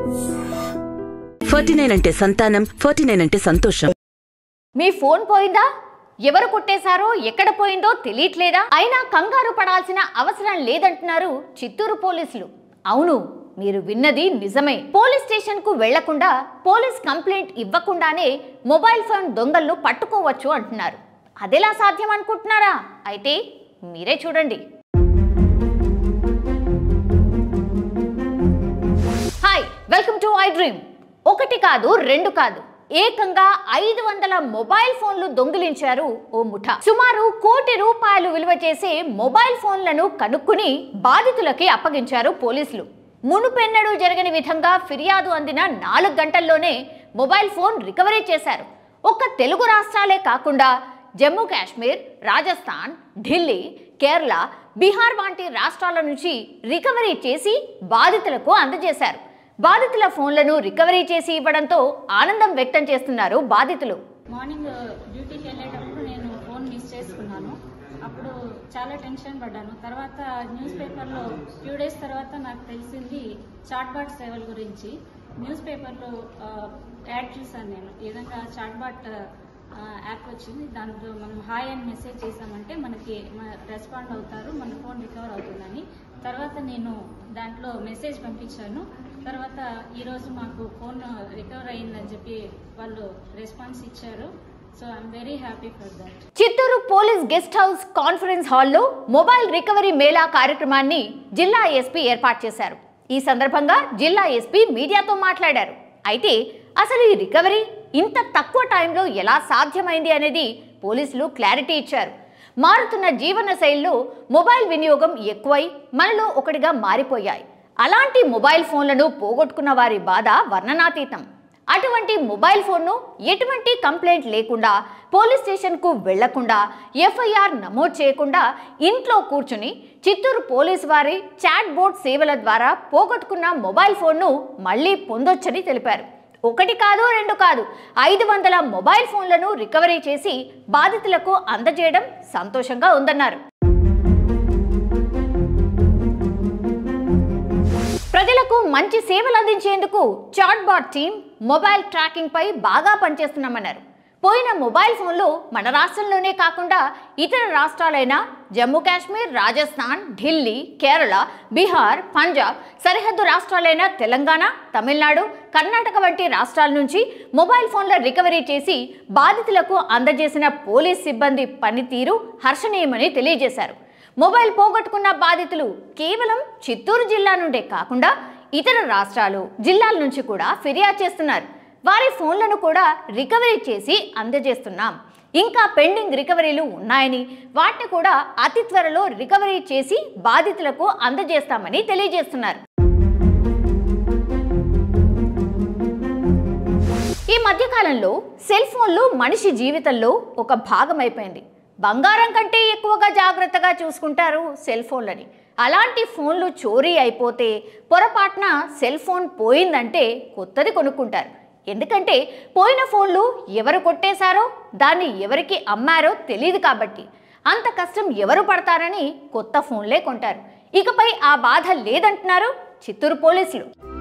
forty nine అంటే సంతానం forty nine అంటే సంతోషం మీ ఫోన్ పోయిందా ఎవరు కొట్టేశారో ఎక్కడ పోయిందో తెలియట్లేదా అయినా కంగారు పడాల్సిన అవసరం లేదంటున్నారు చిత్తూరు పోలీసులు అవును మీరు విన్నది నిజమే పోలీస్ స్టేషన్ కు వెళ్లకుండా పోలీస్ కంప్లైంట్ ఇవ్వకుండానే మొబైల్ ఫోన్ దొంగలను పట్టుకోవచ్చు అంటున్నారు అదెలా సాధ్యం అనుకుంటున్నారా అయితే మీరే చూడండి hi welcome to I Dream ఒకటి కాదు రెండు కాదు ఏకంగా ఐదు వందల మొబైల్ ఫోన్లు దొంగిలించారు ఓ ముఠా సుమారు కోటి రూపాయలు విలువ చేసే మొబైల్ ఫోన్లను కనుక్కుని బాధితులకి అప్పగించారు పోలీసులు మునుపెన్నడూ జరగని విధంగా ఫిర్యాదు అందిన నాలుగు గంటల్లోనే మొబైల్ ఫోన్ రికవరీ చేశారు ఒక్క తెలుగు రాష్ట్రాలే కాకుండా జమ్మూ కాశ్మీర్ రాజస్థాన్ ఢిల్లీ కేరళ బీహార్ వంటి రాష్ట్రాల నుంచి రికవరీ చేసి బాధితులకు అందజేశారు బాధితుల ఫోన్లను రికవరీ చేసి ఇవ్వడంతో ఆనందం వ్యక్తం చేస్తున్నారు బాధితులు మార్నింగ్ డ్యూటీకి వెళ్ళేటప్పుడు నేను ఫోన్ మిస్ చేసుకున్నాను అప్పుడు చాలా టెన్షన్ పడ్డాను తర్వాత న్యూస్ పేపర్లో ఫ్యూ డేస్ తర్వాత నాకు తెలిసింది చాట్బాట్ సేవల గురించి న్యూస్ పేపర్లో ఆ, యాడ్ చూసాను నేను ఈ విధంగా చాట్బాట్ ఆ, యాప్ వచ్చింది దాంట్లో మనం హాయ్ అని మెసేజ్ చేసామంటే మనకి రెస్పాండ్ అవుతారు మన ఫోన్ రికవర్ అవుతుందని తర్వాత నేను దాంట్లో మెసేజ్ పంపించాను తర్వాత ఈరోజు మాకు ఫోన్ రికవర్ అయిందని చెప్పి వాళ్ళు రెస్పాన్స్ ఇచ్చారు so I'm very happy for that Chittoor police guest house conference హాల్లో మొబైల్ రికవరీ మేళా కార్యక్రమాన్ని జిల్లా ఎస్పీ ఏర్పాటు చేశారు ఈ సందర్భంగా జిల్లా ఎస్పీ మీడియాతో మాట్లాడారు అయితే అసలు ఈ రికవరీ ఇంత తక్కువ టైంలో ఎలా సాధ్యమైంది అనేది పోలీసులు క్లారిటీ ఇచ్చారు మారుతున్న జీవన శైలిలో మొబైల్ వినియోగం ఎక్కువై మనలో ఒకటిగా మారిపోయాయి అలాంటి మొబైల్ ఫోన్లను పోగొట్టుకున్న వారి బాధ వర్ణనాతీతం అటువంటి మొబైల్ ఫోన్ను ఎటువంటి కంప్లైంట్ లేకుండా పోలీస్ స్టేషన్కు వెళ్లకుండా ఎఫ్ఐఆర్ నమోదు చేయకుండా ఇంట్లో కూర్చుని చిత్తూరు పోలీసు వారి చాట్ బోర్డ్ సేవల ద్వారా పోగొట్టుకున్న మొబైల్ ఫోన్ను మళ్లీ పొందొచ్చని తెలిపారు ఒకటి కాదు రెండు కాదు ఐదు వందల మొబైల్ ఫోన్లను రికవరీ చేసి బాధితులకు అందజేయడం సంతోషంగా ఉందన్నారు ప్రజలకు మంచి సేవలు అందించేందుకు చాట్బాట్ టీం మొబైల్ ట్రాకింగ్ పై బాగా పనిచేస్తున్నామన్నారు పోయిన మొబైల్ ఫోన్లు మన రాష్ట్రంలోనే కాకుండా ఇతర రాష్ట్రాలైన జమ్మూ కాశ్మీర్ రాజస్థాన్ ఢిల్లీ కేరళ బీహార్ పంజాబ్ సరిహద్దు రాష్ట్రాలైన తెలంగాణ తమిళనాడు కర్ణాటక వంటి రాష్ట్రాల నుంచి మొబైల్ ఫోన్ల రికవరీ చేసి బాధితులకు అందజేసిన పోలీస్ సిబ్బంది పనితీరు హర్షణీయమని తెలియజేశారు మొబైల్ పోగొట్టుకున్న బాధితులు కేవలం చిత్తూరు జిల్లా నుండే కాకుండా ఇతర రాష్ట్రాలు జిల్లాల నుంచి కూడా ఫిర్యాదు చేస్తున్నారు వారి ఫోన్లను కూడా రికవరీ చేసి అందజేస్తున్నాం ఇంకా పెండింగ్ రికవరీలు ఉన్నాయని వాటిని కూడా అతి త్వరలో రికవరీ చేసి బాధితులకు అందజేస్తామని తెలియజేస్తున్నారు ఈ మధ్యకాలంలో సెల్ ఫోన్లు మనిషి జీవితంలో ఒక భాగం అయిపోయింది బంగారం కంటే ఎక్కువగా జాగ్రత్తగా చూసుకుంటారు సెల్ ఫోన్లని అలాంటి ఫోన్లు చోరీ అయిపోతే పొరపాటున సెల్ ఫోన్ పోయిందంటే కొత్తది కొనుక్కుంటారు ఎందుకంటే పోయిన ఫోన్లు ఎవరు కొట్టేశారో దాన్ని ఎవరికి అమ్మారో తెలియదు కాబట్టి అంత కష్టం ఎవరు పడతారని కొత్త ఫోన్లే కొంటారు ఇకపై ఆ బాధ లేదంటున్నారు చిత్తూరు పోలీసులు